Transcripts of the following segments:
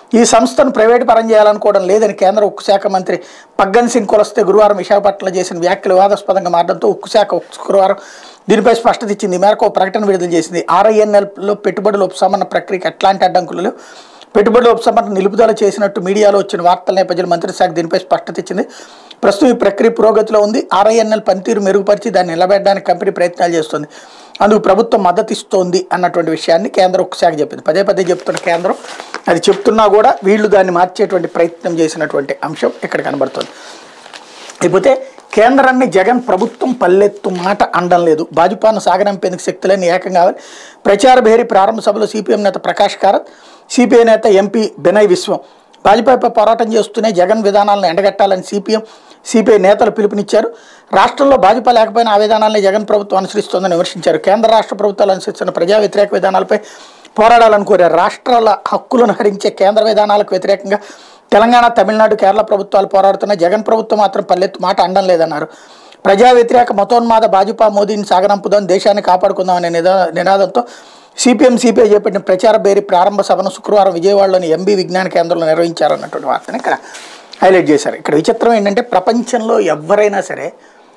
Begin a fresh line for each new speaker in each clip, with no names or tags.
ఈ సంస్థను ప్రైవేటు పరం చేయాలనుకోవడం లేదని కేంద్ర ఉక్కు శాఖ మంత్రి పగ్గన్ సింగ్ కొలస్తే గురువారం విశాఖపట్నంలో చేసిన వ్యాఖ్యలు వివాదాస్పదంగా మారడంతో ఉక్కు శాఖ శుక్రవారం దీనిపై స్పష్టత ఇచ్చింది ఈ మేరకు ఒక ప్రకటన విడుదల చేసింది ఆర్ఐఎన్ఎల్లో పెట్టుబడుల ఉపశమన ప్రక్రియకు ఎట్లాంటి అడ్డంకులు లేవు. పెట్టుబడుల ఉపశమనం నిలుపుదల చేసినట్టు మీడియాలో వచ్చిన వార్తల నేపథ్యంలో మంత్రి శాఖ దీనిపై స్పష్టత ఇచ్చింది ప్రస్తుతం ఈ ప్రక్రియ పురోగతిలో ఉంది ఆర్ఐఎన్ఎల్ పనితీరు మెరుగుపరిచి దాన్ని నిలబెట్టడానికి కంపెనీ ప్రయత్నాలు చేస్తుంది అందుకు ప్రభుత్వం మద్దతు ఇస్తోంది అన్నటువంటి విషయాన్ని కేంద్ర ఉక్కు శాఖ చెప్పింది పదే పదే చెప్తున్న కేంద్రం అది చెప్తున్నా కూడా వీళ్ళు దాన్ని మార్చేటువంటి ప్రయత్నం చేసినటువంటి అంశం ఇక్కడ కనబడుతుంది లేకపోతే కేంద్రాన్ని జగన్ ప్రభుత్వం పల్లెత్తు మాట అనడం లేదు భాజపాను సాగనంపేందుకు శక్తులని ఏకం కావాలి ప్రచార భేరి ప్రారంభ సభలో సిపిఎం నేత ప్రకాష్ కారత్ సిపిఐ నేత ఎంపీ బెనయ్ విశ్వం భాజపాపై పోరాటం చేస్తూనే జగన్ విధానాలను ఎండగట్టాలని సిపిఎం సిపిఐ నేతలు పిలుపునిచ్చారు రాష్ట్రంలో భాజపా లేకపోయినా ఆ విధానాన్ని జగన్ ప్రభుత్వం అనుసరిస్తోందని విమర్శించారు కేంద్ర రాష్ట్ర ప్రభుత్వాలు అనుసరిస్తున్న ప్రజా వ్యతిరేక విధానాలపై పోరాడాలని కోరారు రాష్ట్రాల హక్కులను హరించే కేంద్ర విధానాలకు వ్యతిరేకంగా తెలంగాణ తమిళనాడు కేరళ ప్రభుత్వాలు పోరాడుతున్న జగన్ ప్రభుత్వం మాత్రం పల్లెత్తు మాట అనడం లేదన్నారు ప్రజా వ్యతిరేక మతోన్మాద భాజపా మోదీని సాగనంపుదాం దేశాన్ని కాపాడుకుందాం అనే నిదా నినాదంతో సిపిఎం సిపిఐ చేపట్టిన ప్రచార బేరీ ప్రారంభ సభను శుక్రవారం విజయవాడలోని ఎంబీ విజ్ఞాన కేంద్రంలో నిర్వహించారన్నటువంటి వార్తను ఇక్కడ హైలైట్ చేశారు ఇక్కడ విచిత్రం ఏంటంటే ప్రపంచంలో ఎవరైనా సరే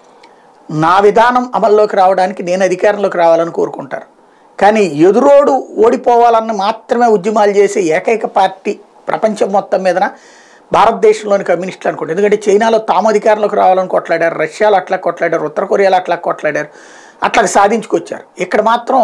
నా విధానం అమల్లోకి రావడానికి నేను అధికారంలోకి రావాలని కోరుకుంటారు కానీ ఎదురోడు ఓడిపోవాలని మాత్రమే ఉద్యమాలు చేసే ఏకైక పార్టీ ప్రపంచం మొత్తం మీదన భారతదేశంలోని కమ్యూనిస్టులు అనుకోండి ఎందుకంటే చైనాలో తాము అధికారంలోకి రావాలని కొట్లాడారు రష్యాలో అట్లా కొట్లాడారు ఉత్తర కొరియాలో అట్లా కొట్లాడారు అట్లా సాధించుకొచ్చారు ఇక్కడ మాత్రం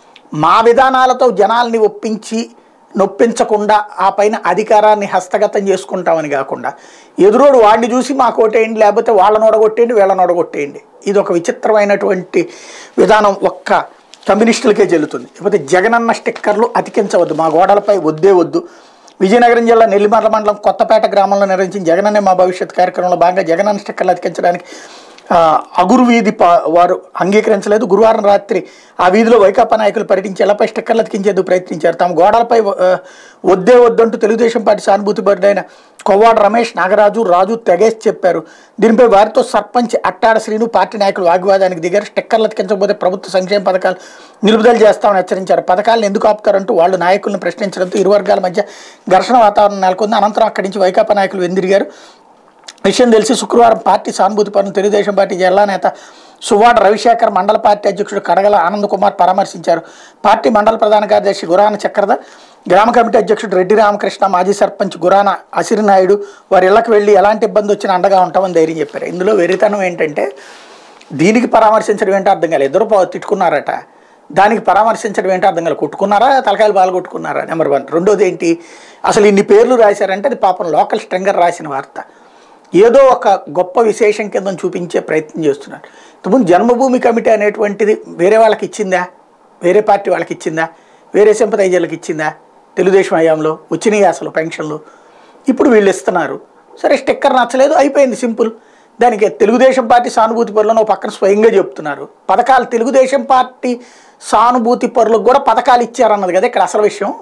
మా విధానాలతో జనాల్ని ఒప్పించి నొప్పించకుండా ఆ పైన అధికారాన్ని హస్తగతం చేసుకుంటామని కాకుండా ఎదురోడు వాడిని చూసి మాకు ఓటేయండి లేకపోతే వాళ్ళని ఓడగొట్టేయండి వీళ్ళని ఓడగొట్టేయండి ఇది ఒక విచిత్రమైనటువంటి విధానం ఒక్క కమ్యూనిస్టులకే చెల్లుతుంది లేకపోతే జగనన్న స్టిక్కర్లు అతికించవద్దు మా గోడలపై వద్దే వద్దు విజయనగరం జిల్లా నెల్లిమర్ల మండలం కొత్తపేట గ్రామంలో నిర్వహించిన జగనన్నే మా భవిష్యత్ కార్యక్రమంలో భాగంగా జగనన్న స్టిక్కర్లు అతికించడానికి ఆ, అగురు వీధి పా వారు అంగీకరించలేదు గురువారం రాత్రి ఆ వీధిలో వైకాపా నాయకులు పర్యటించి ఎల్లపై స్టిక్కర్లు అతికించేందుకు ప్రయత్నించారు తమ గోడలపై ఆ, వద్దే వద్దంటూ తెలుగుదేశం పార్టీ సానుభూతి పరుడైన కొవ్వాడ రమేష్ నాగరాజు రాజు తెగేష్ చెప్పారు దీనిపై వారితో సర్పంచ్ అట్టాడ శ్రీను పార్టీ నాయకులు వాగ్వాదానికి దిగారు స్టిక్కర్లు అతికించకపోతే ప్రభుత్వ సంక్షేమ పథకాలు నిలుపుదల చేస్తామని హెచ్చరించారు పథకాలను ఎందుకు ఆపుతారంటూ వాళ్ళు నాయకులను ప్రశ్నించడంతో ఇరు వర్గాల మధ్య ఘర్షణ వాతావరణం నెలకొంది అనంతరం అక్కడి నుంచి వైకాపా నాయకులు వెందిరిగారు విషయం తెలిసి శుక్రవారం పార్టీ సానుభూతి పనులు తెలుగుదేశం పార్టీ జిల్లా నేత సువాడ రవిశేఖర్ మండల పార్టీ అధ్యక్షుడు కడగల ఆనంద్ కుమార్ పరామర్శించారు పార్టీ మండల ప్రధాన కార్యదర్శి గురాన చక్రధర్ గ్రామ కమిటీ అధ్యక్షుడు రెడ్డి రామకృష్ణ మాజీ సర్పంచ్ గురాన అసిరి నాయుడు వారి ఇళ్లకు వెళ్ళి ఎలాంటి ఇబ్బంది వచ్చినా అండగా ఉంటామని ధైర్యం చెప్పారు ఇందులో వెరితనం ఏంటంటే దీనికి పరామర్శించడం ఏంటో అర్థం కాలేదు ఇద్దరు పా- తిట్టుకున్నారట దానికి పరామర్శించడం ఏంటో అర్థం కాలేదు కొట్టుకున్నారా తలకాయలు బాగా కొట్టుకున్నారా నెంబర్ వన్ రెండోది ఏంటి అసలు ఇన్ని పేర్లు రాశారంటే అది పాపం లోకల్ స్ట్రింగర్ రాసిన వార్త ఏదో ఒక గొప్ప విశేషం కింద చూపించే ప్రయత్నం చేస్తున్నారు ఇంతకుముందు జన్మభూమి కమిటీ అనేటువంటిది వేరే వాళ్ళకి ఇచ్చిందా వేరే పార్టీ వాళ్ళకి ఇచ్చిందా వేరే సింపతైజర్లకు ఇచ్చిందా తెలుగుదేశం హయాంలో వచ్చినాయి అసలు పెన్షన్లు ఇప్పుడు వీళ్ళు ఇస్తున్నారు సరే స్టిక్కర్ నచ్చలేదు అయిపోయింది సింపుల్ దానికి తెలుగుదేశం పార్టీ సానుభూతి పరులను ఒక పక్కన స్వయంగా చెప్తున్నారు పథకాలు తెలుగుదేశం పార్టీ సానుభూతి పరులకు కూడా పథకాలు ఇచ్చారన్నది కదా ఇక్కడ అసలు విషయం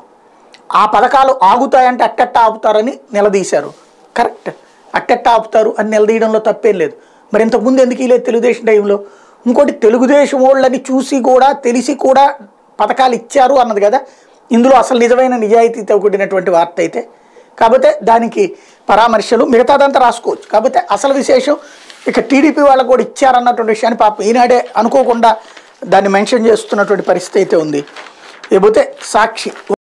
ఆ పథకాలు ఆగుతాయంటే అట్టట్ట ఆపుతారని నిలదీశారు కరెక్ట్ అట్టట్ట ఆపుతారు అని నిలదీయడంలో తప్పేం లేదు మరి ఇంతకుముందు ఎందుకు లేదు తెలుగుదేశం టైంలో ఇంకోటి తెలుగుదేశం వాళ్ళని చూసి కూడా తెలిసి కూడా పథకాలు ఇచ్చారు అన్నది కదా ఇందులో అసలు నిజమైన నిజాయితీతో కూడినటువంటి వార్త అయితే కాకపోతే దానికి పరామర్శలు మిగతాదంతా రాసుకోవచ్చు కాకపోతే అసలు విశేషం ఇక టీడీపీ వాళ్ళకు కూడా ఇచ్చారన్నటువంటి విషయాన్ని పాపం ఈనాడే అనుకోకుండా దాన్ని మెన్షన్ చేస్తున్నటువంటి పరిస్థితి అయితే ఉంది లేకపోతే సాక్షి